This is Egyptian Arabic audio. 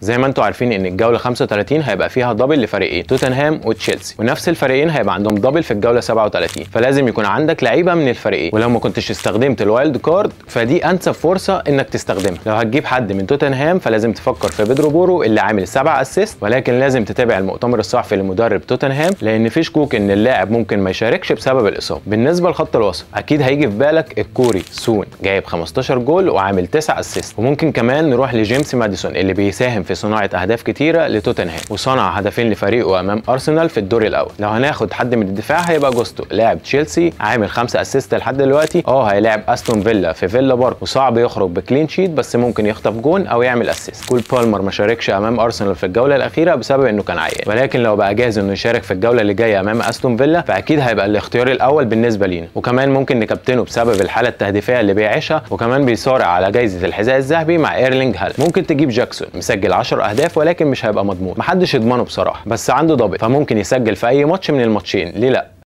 زي ما انتم عارفين ان الجوله 35 هيبقى فيها دبل لفريقين توتنهام وتشيلسي ونفس الفريقين هيبقى عندهم دبل في الجوله 37 فلازم يكون عندك لعيبه من الفريقين ولو ما كنتش استخدمت الوايلد كارد فدي انسب فرصه انك تستخدمها لو هتجيب حد من توتنهام فلازم تفكر في بيدرو بورو اللي عامل 7 اسيست ولكن لازم تتابع المؤتمر الصحفي لمدرب توتنهام لان في شكوك ان اللاعب ممكن ما يشاركش بسبب الاصابه بالنسبه لخط الوسط اكيد هيجي في بالك الكوري سون جايب 15 جول وعامل 9 اسيست وممكن كمان نروح لجيمس ماديسون اللي بيساهم في صناعه اهداف كتيره لتوتنهام وصنع هدفين لفريقه امام ارسنال في الدور الاول لو هناخد حد من الدفاع هيبقى جوستو لاعب تشيلسي عامل 5 اسيست لحد دلوقتي اه هيلاعب استون فيلا في فيلا بارك وصعب يخرج بكلين شيت بس ممكن يخطف جون او يعمل اسيست كول بالمر ما شاركش امام ارسنال في الجوله الاخيره بسبب انه كان عيان ولكن لو بقى جاهز انه يشارك في الجوله اللي جايه امام استون فيلا فاكيد هيبقى الاختيار الاول بالنسبه لينا وكمان ممكن نكابتنه بسبب الحاله التهديفيه اللي بيعيشها وكمان بيصارع على جائزه الحذاء الذهبي مع ايرلينج هالاند ممكن تجيب جاكسون مسجل 10 اهداف ولكن مش هيبقى مضمون محدش يضمنه بصراحه بس عنده ضابط فممكن يسجل في اي ماتش من الماتشين ليه لا